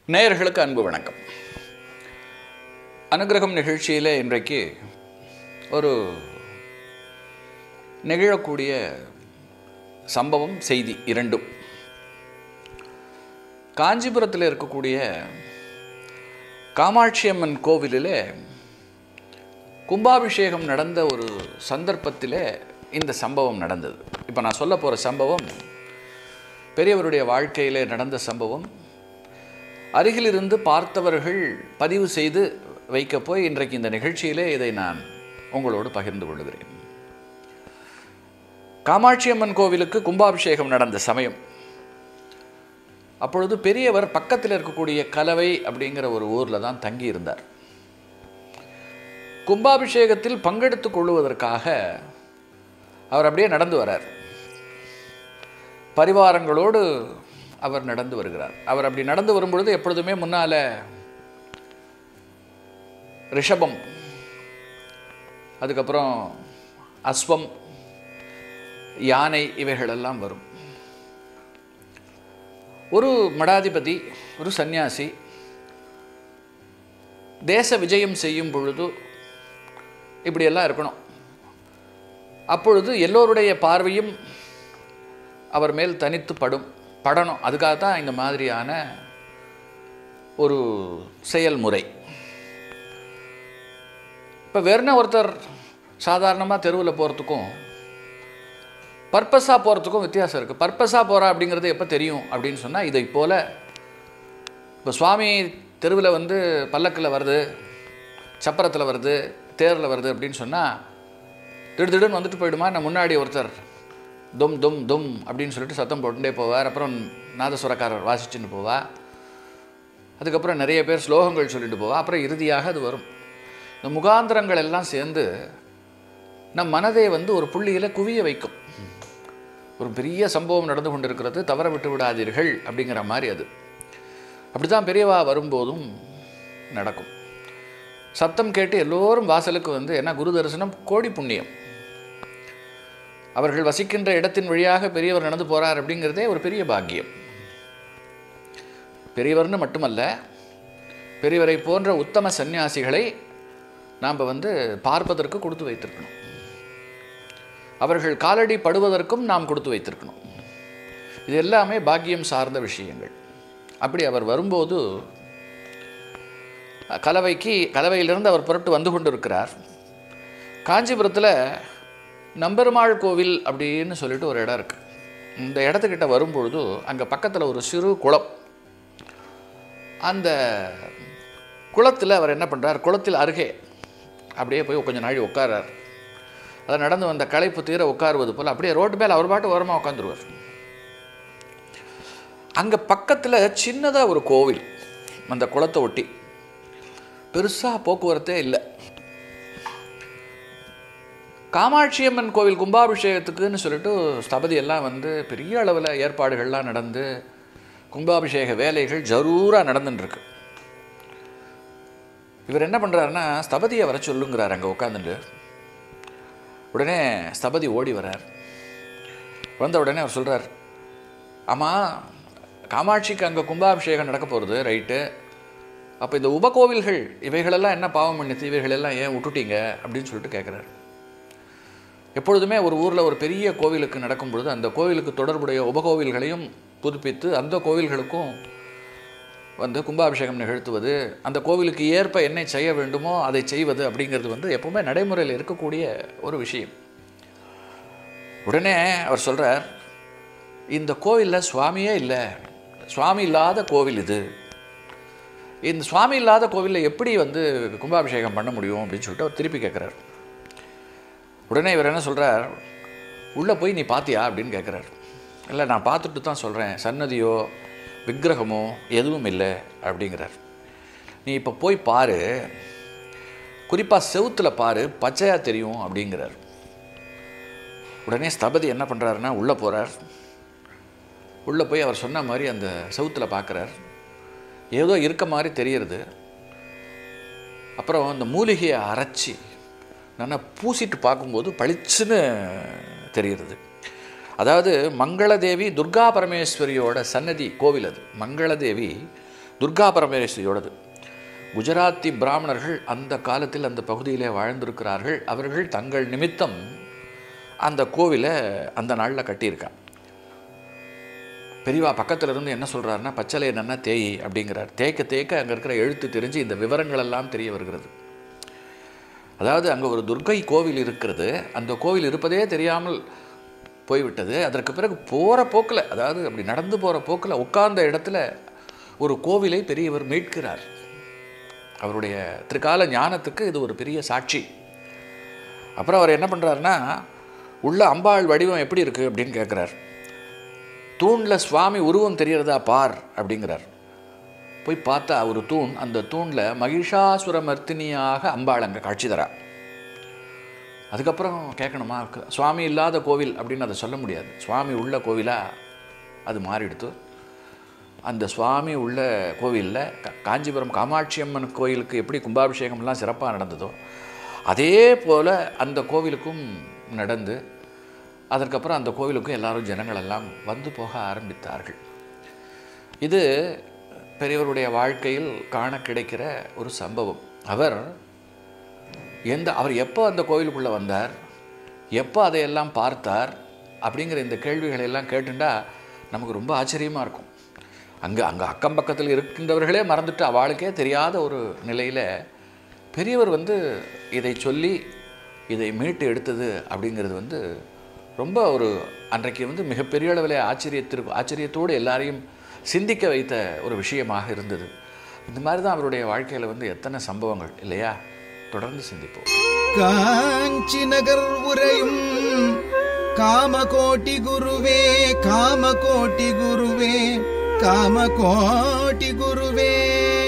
நேயர்களுக்கு அன்பு வணக்கம் அனுகிரகம் நிகழ்ச்சியில் இன்றைக்கு ஒரு நிகழக்கூடிய சம்பவம் செய்தி இரண்டும் காஞ்சிபுரத்தில் இருக்கக்கூடிய காமாட்சி அம்மன் கோவிலில் கும்பாபிஷேகம் நடந்த ஒரு சந்தர்ப்பத்தில் இந்த சம்பவம் நடந்தது இப்போ நான் சொல்ல போகிற சம்பவம் பெரியவருடைய வாழ்க்கையில் நடந்த சம்பவம் அருகிலிருந்து பார்த்தவர்கள் பதிவு செய்து வைக்க போய் இன்றைக்கு இந்த நிகழ்ச்சியிலே இதை நான் உங்களோடு பகிர்ந்து கொள்கிறேன் காமாட்சி அம்மன் கோவிலுக்கு கும்பாபிஷேகம் நடந்த சமயம் அப்பொழுது பெரியவர் பக்கத்தில் இருக்கக்கூடிய கலவை அப்படிங்கிற ஒரு ஊரில் தான் தங்கி இருந்தார் கும்பாபிஷேகத்தில் பங்கெடுத்துக் கொள்வதற்காக அவர் அப்படியே நடந்து வரார் பரிவாரங்களோடு அவர் நடந்து வருகிறார் அவர் அப்படி நடந்து வரும்பொழுது எப்பொழுதுமே முன்னால் ரிஷபம் அதுக்கப்புறம் அஸ்வம் யானை இவைகளெல்லாம் வரும் ஒரு மடாதிபதி ஒரு சந்நியாசி தேச விஜயம் செய்யும் பொழுது இப்படியெல்லாம் இருக்கணும் அப்பொழுது எல்லோருடைய பார்வையும் அவர் மேல் தனித்து படும் படணும் அதுக்காக தான் இந்த மாதிரியான ஒரு செயல்முறை இப்போ வெறுன ஒருத்தர் சாதாரணமாக தெருவில் போகிறதுக்கும் பர்பஸாக போகிறதுக்கும் வித்தியாசம் இருக்குது பர்பஸாக போகிறா அப்படிங்கிறது எப்போ தெரியும் அப்படின்னு சொன்னால் இதை போல் இப்போ சுவாமி தெருவில் வந்து பல்லக்கில் வருது சப்பரத்தில் வருது தேரில் வருது அப்படின்னு சொன்னால் திடுதிடுன்னு வந்துட்டு போயிடுமா நான் முன்னாடி ஒருத்தர் தும் தும் தும் அப்படின்னு சொல்லிட்டு சத்தம் போட்டுட்டே போவார் அப்புறம் நாதஸ்வரக்காரர் வாசிச்சுன்னு போவா அதுக்கப்புறம் நிறைய பேர் ஸ்லோகங்கள் சொல்லிட்டு போவா அப்புறம் இறுதியாக அது வரும் இந்த முகாந்திரங்கள் எல்லாம் சேர்ந்து நம் மனதை வந்து ஒரு புள்ளியில் குவிய வைக்கும் ஒரு பெரிய சம்பவம் நடந்து கொண்டிருக்கிறது தவற விட்டு விடாதீர்கள் அப்படிங்கிற மாதிரி அது அப்படி தான் பெரியவா வரும்போதும் நடக்கும் சத்தம் கேட்டு எல்லோரும் வாசலுக்கு வந்து என்ன குரு தரிசனம் கோடி புண்ணியம் அவர்கள் வசிக்கின்ற இடத்தின் வழியாக பெரியவர் நடந்து போகிறார் அப்படிங்கிறதே ஒரு பெரிய பாக்கியம் பெரியவர்னு மட்டுமல்ல பெரியவரை போன்ற உத்தம சந்நியாசிகளை நாம் வந்து பார்ப்பதற்கு கொடுத்து வைத்திருக்கணும் அவர்கள் காலடி படுவதற்கும் நாம் கொடுத்து வைத்திருக்கணும் இது எல்லாமே பாக்கியம் சார்ந்த விஷயங்கள் அப்படி அவர் வரும்போது கலவைக்கு கலவையிலிருந்து அவர் புரட்டு வந்து கொண்டிருக்கிறார் காஞ்சிபுரத்தில் நம்பெருமாள் கோவில் அப்படின்னு சொல்லிட்டு ஒரு இடம் இருக்குது இந்த இடத்துக்கிட்ட வரும்பொழுது அங்கே பக்கத்தில் ஒரு சிறு குளம் அந்த குளத்தில் அவர் என்ன பண்ணுறார் குளத்தில் அருகே அப்படியே போய் கொஞ்சம் நாழி உட்காரார் அதை நடந்து வந்த களைப்பு தீர உட்காருவது போல் அப்படியே ரோட்டு மேலே அவர் பாட்டு ஓரமாக உட்காந்துருவார் அங்கே பக்கத்தில் சின்னதாக ஒரு கோவில் அந்த குளத்தை ஒட்டி பெருசாக போக்குவரத்தே இல்லை காமாட்சி அம்மன் கோவில் கும்பாபிஷேகத்துக்குன்னு சொல்லிட்டு ஸ்தபதி எல்லாம் வந்து பெரிய அளவில் ஏற்பாடுகள்லாம் நடந்து கும்பாபிஷேக வேலைகள் ஜரூராக நடந்துட்டுருக்கு இவர் என்ன பண்ணுறாருன்னா ஸ்தபதியை வர சொல்லுங்கிறார் அங்கே உட்காந்துட்டு உடனே ஸ்தபதி ஓடி வரார் வந்த உடனே அவர் சொல்கிறார் ஆமாம் காமாட்சிக்கு அங்கே கும்பாபிஷேகம் நடக்க போகிறது ரைட்டு அப்போ இந்த உபகோவில்கள் இவைகளெல்லாம் என்ன பாவம் பண்ணித்து இவைகளெல்லாம் ஏன் விட்டுட்டீங்க அப்படின்னு சொல்லிட்டு கேட்குறாரு எப்பொழுதுமே ஒரு ஊரில் ஒரு பெரிய கோவிலுக்கு நடக்கும் பொழுது அந்த கோவிலுக்கு தொடர்புடைய உபகோவில்களையும் புதுப்பித்து அந்த கோவில்களுக்கும் வந்து கும்பாபிஷேகம் நிகழ்த்துவது அந்த கோவிலுக்கு ஏற்ப என்ன செய்ய வேண்டுமோ அதை செய்வது அப்படிங்கிறது வந்து எப்பவுமே நடைமுறையில் இருக்கக்கூடிய ஒரு விஷயம் உடனே அவர் சொல்கிறார் இந்த கோவிலில் சுவாமியே இல்லை சுவாமி இல்லாத கோவில் இது இந்த சுவாமி இல்லாத கோவிலில் எப்படி வந்து கும்பாபிஷேகம் பண்ண முடியும் அப்படின்னு சொல்லிட்டு அவர் திருப்பி கேட்குறாரு உடனே இவர் என்ன சொல்கிறார் உள்ளே போய் நீ பார்த்தியா அப்படின்னு கேட்குறாரு இல்லை நான் பார்த்துட்டு தான் சொல்கிறேன் சன்னதியோ விக்கிரகமோ எதுவும் இல்லை அப்படிங்கிறார் நீ இப்போ போய் பாரு குறிப்பாக செவுத்தில் பாரு பச்சையாக தெரியும் அப்படிங்கிறார் உடனே ஸ்தபதி என்ன பண்ணுறாருன்னா உள்ளே போகிறார் உள்ளே போய் அவர் சொன்ன மாதிரி அந்த செவுத்தில் பார்க்குறார் ஏதோ இருக்க மாதிரி தெரியறது அப்புறம் அந்த மூலிகையை அரைச்சி நல்லா பூசிட்டு பார்க்கும்போது பளிச்சுன்னு தெரிகிறது அதாவது மங்களதேவி துர்கா பரமேஸ்வரியோட சன்னதி கோவில் அது மங்களதேவி துர்கா பரமேஸ்வரியோடது குஜராத்தி பிராமணர்கள் அந்த காலத்தில் அந்த பகுதியிலே வாழ்ந்திருக்கிறார்கள் அவர்கள் தங்கள் நிமித்தம் அந்த கோவிலை அந்த நாளில் கட்டியிருக்காங்க பெரியவா பக்கத்தில் இருந்து என்ன சொல்கிறாருன்னா பச்சளை என்னன்னா தேய் அப்படிங்கிறார் தேய்க்க தேய்க்க அங்கே இருக்கிற எழுத்து தெரிஞ்சு இந்த விவரங்கள் எல்லாம் தெரிய வருகிறது அதாவது அங்கே ஒரு துர்க்கை கோவில் இருக்கிறது அந்த கோவில் இருப்பதே தெரியாமல் போய்விட்டது அதற்கு பிறகு போகிற போக்கில் அதாவது அப்படி நடந்து போகிற போக்கில் உட்கார்ந்த இடத்துல ஒரு கோவிலை பெரியவர் மீட்கிறார் அவருடைய திரிகால ஞானத்துக்கு இது ஒரு பெரிய சாட்சி அப்புறம் அவர் என்ன பண்ணுறாருன்னா உள்ள அம்பாள் வடிவம் எப்படி இருக்குது அப்படின்னு கேட்குறார் தூணில் சுவாமி உருவம் தெரியறதா பார் அப்படிங்கிறார் போய் பார்த்தா ஒரு தூண் அந்த தூணில் மகிஷாசுர மர்த்தினியாக அம்பாள் அங்கே காட்சி தரா அதுக்கப்புறம் கேட்கணுமா சுவாமி இல்லாத கோவில் அப்படின்னு அதை சொல்ல முடியாது சுவாமி உள்ள கோவிலாக அது மாறிடுத்து அந்த சுவாமி உள்ள கோவிலில் கா- காஞ்சிபுரம் காமாட்சி அம்மன் கோயிலுக்கு எப்படி கும்பாபிஷேகம்லாம் சிறப்பாக நடந்ததோ அதே போல் அந்த கோவிலுக்கும் நடந்து அதற்கப்புறம் அந்த கோவிலுக்கும் எல்லாரும் ஜனங்கள் எல்லாம் வந்து போக ஆரம்பித்தார்கள் இது பெரியவருடைய வாழ்க்கையில் காண கிடைக்கிற ஒரு சம்பவம் அவர் எந்த அவர் எப்போ அந்த கோவிலுக்குள்ளே வந்தார் எப்போ அதையெல்லாம் பார்த்தார் அப்படிங்கிற இந்த கேள்விகளை எல்லாம் கேட்டுண்டா நமக்கு ரொம்ப ஆச்சரியமாக இருக்கும் அங்கே அங்கே அக்கம் பக்கத்தில் இருக்கின்றவர்களே மறந்துட்டு அவளுக்கே தெரியாத ஒரு நிலையில் பெரியவர் வந்து இதை சொல்லி இதை மீட்டு எடுத்தது அப்படிங்கிறது வந்து ரொம்ப ஒரு அன்றைக்கு வந்து மிகப்பெரிய அளவில் ஆச்சரியத்திற்கு ஆச்சரியத்தோடு எல்லாரையும் சிந்திக்க வைத்த ஒரு விஷயமாக இருந்தது இந்த மாதிரி தான் அவருடைய வாழ்க்கையில் வந்து எத்தனை சம்பவங்கள் இல்லையா தொடர்ந்து சிந்திப்போம் காஞ்சி நகர் உரையும் காமகோட்டி குருவே காமகோட்டி குருவே காமகோட்டி குருவே